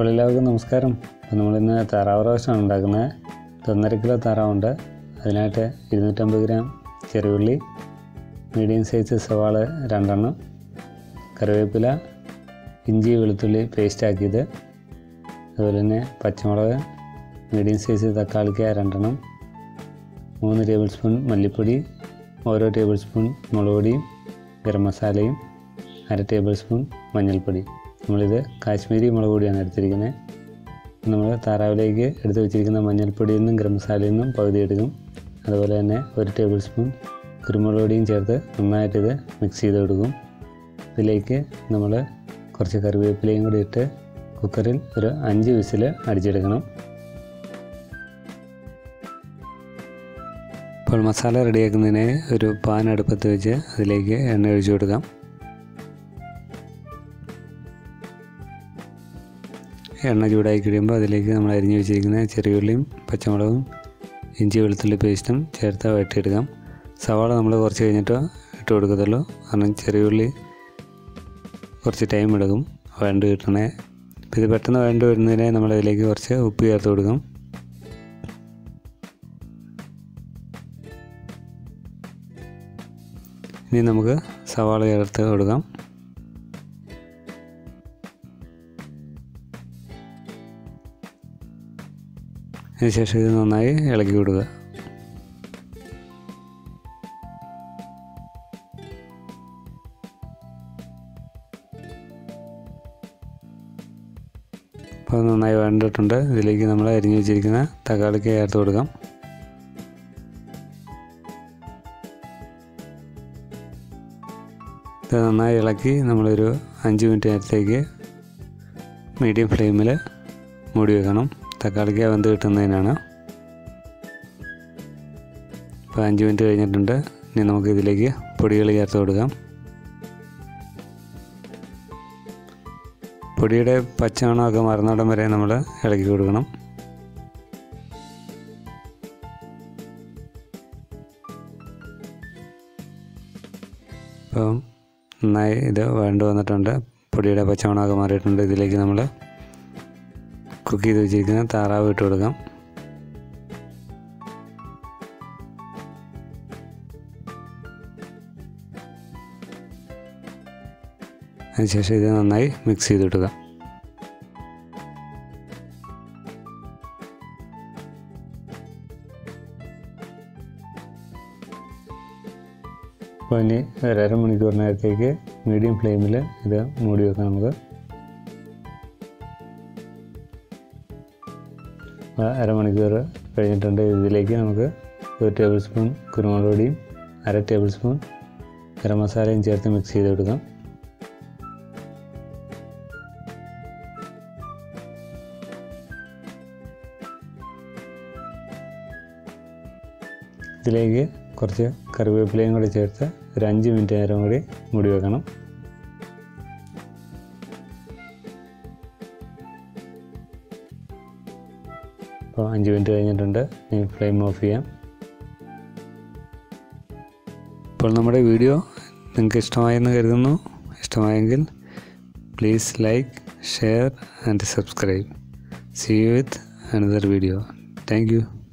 അപ്പോൾ എല്ലാവർക്കും നമസ്കാരം അപ്പോൾ നമ്മളിന്ന് താറാവ് റോസ്റ്റാണ് ഉണ്ടാക്കുന്നത് ഇത് ഒന്നര കിലോ താറാവുണ്ട് അതിനായിട്ട് ഇരുന്നൂറ്റമ്പത് ഗ്രാം ചെറുള്ളി മീഡിയം സൈസ് സവാള രണ്ടെണ്ണം കറിവേപ്പില ഇഞ്ചി വെളുത്തുള്ളി പേസ്റ്റ് ആക്കിയത് അതുപോലെ തന്നെ പച്ചമുളക് മീഡിയം സൈസ് തക്കാളിക്ക രണ്ടെണ്ണം മൂന്ന് ടേബിൾ സ്പൂൺ മല്ലിപ്പൊടി ഓരോ ടേബിൾ സ്പൂൺ മുളക് പൊടിയും ഗരം മസാലയും അര ടേബിൾ സ്പൂൺ മഞ്ഞൾപ്പൊടി നമ്മളിത് കാശ്മീരി മുളക് പൊടിയാണ് എടുത്തിരിക്കുന്നത് നമ്മൾ താറാവിലേക്ക് എടുത്ത് വെച്ചിരിക്കുന്ന മഞ്ഞൾപ്പൊടിയിൽ നിന്നും ഗരം മസാലയിൽ നിന്നും പകുതി എടുക്കും അതുപോലെ തന്നെ ഒരു ടേബിൾ സ്പൂൺ കുരുമുളക് പൊടിയും ചേർത്ത് നന്നായിട്ടിത് മിക്സ് ചെയ്ത് കൊടുക്കും ഇതിലേക്ക് നമ്മൾ കുറച്ച് കറിവേപ്പിലയും കൂടി ഇട്ട് കുക്കറിൽ ഒരു അഞ്ച് വിസിൽ അടിച്ചെടുക്കണം ഇപ്പോൾ മസാല റെഡിയാക്കുന്നതിന് ഒരു പാൻ അടുപ്പത്ത് വെച്ച് അതിലേക്ക് എണ്ണ ഒഴിച്ചു കൊടുക്കാം എണ്ണ ചൂടായി കഴിയുമ്പോൾ അതിലേക്ക് നമ്മൾ അരിഞ്ഞു വെച്ചിരിക്കുന്ന ചെറിയുള്ളിയും പച്ചമുളകും ഇഞ്ചി വെളുത്തുള്ളി പേസ്റ്റും ചേർത്ത് വഴറ്റിയെടുക്കാം സവാള നമ്മൾ കുറച്ച് കഴിഞ്ഞിട്ട് ഇട്ട് കൊടുക്കത്തുള്ളൂ കാരണം ചെറിയുള്ളി കുറച്ച് ടൈം എടുക്കും വഴണ്ട് കിട്ടണേ അപ്പോൾ ഇത് പെട്ടെന്ന് വഴണ്ട് വരുന്നതിനെ നമ്മൾ അതിലേക്ക് കുറച്ച് ഉപ്പ് ചേർത്ത് കൊടുക്കാം ഇനി നമുക്ക് സവാള ചേർത്ത് കൊടുക്കാം അതിനുശേഷം ഇത് നന്നായി ഇളക്കി കൊടുക്കുക അപ്പോൾ നന്നായി വേണ്ടിട്ടുണ്ട് ഇതിലേക്ക് നമ്മൾ അരിഞ്ഞു വെച്ചിരിക്കുന്ന തക്കാളിക്ക് ചേർത്ത് കൊടുക്കാം ഇത് നന്നായി ഇളക്കി നമ്മളൊരു അഞ്ച് മിനിറ്റ് നേരത്തേക്ക് മീഡിയം ഫ്ലെയിമിൽ മൂടി വെക്കണം തക്കാളിക്ക് വെന്ത് കിട്ടുന്നതിനാണ് ഇപ്പോൾ അഞ്ച് മിനിറ്റ് കഴിഞ്ഞിട്ടുണ്ട് ഇനി നമുക്ക് ഇതിലേക്ക് പൊടികൾ ചേർത്ത് കൊടുക്കാം പൊടിയുടെ പച്ചമണമൊക്കെ മറന്നിടം വരെ നമ്മൾ ഇളക്കി കൊടുക്കണം ഇപ്പം നന്നായി ഇത് വേണ്ട വന്നിട്ടുണ്ട് പൊടിയുടെ പച്ചമണമൊക്കെ മാറിയിട്ടുണ്ട് ഇതിലേക്ക് നമ്മൾ കുക്ക് ചെയ്ത് വെച്ചിരിക്കുന്ന താറാവ് ഇട്ട് കൊടുക്കാം അതിനുശേഷം ഇത് നന്നായി മിക്സ് ചെയ്തിടുക അപ്പോൾ ഇനി ഒരു അരമണിക്കൂറിനകത്തേക്ക് മീഡിയം ഫ്ലെയിമിൽ ഇത് മൂടി വെക്കാം നമുക്ക് അരമണിക്കൂർ കഴിഞ്ഞിട്ടുണ്ട് ഇതിലേക്ക് നമുക്ക് ഒരു ടേബിൾ സ്പൂൺ കുരുമുളക് പൊടിയും അര ടേബിൾ സ്പൂൺ ഗരം മസാലയും ചേർത്ത് മിക്സ് ചെയ്ത് കൊടുക്കാം ഇതിലേക്ക് കുറച്ച് കറിവേപ്പിലയും കൂടി ചേർത്ത് ഒരു അഞ്ച് മിനിറ്റ് നേരം കൂടി മൂടി വെക്കണം അപ്പോൾ അഞ്ച് മിനിറ്റ് കഴിഞ്ഞിട്ടുണ്ട് ഇനി ഫ്ലെയിം ഓഫ് ചെയ്യാം ഇപ്പോൾ നമ്മുടെ വീഡിയോ നിങ്ങൾക്ക് ഇഷ്ടമായെന്ന് കരുതുന്നു ഇഷ്ടമായെങ്കിൽ please like share and subscribe see you with another video thank U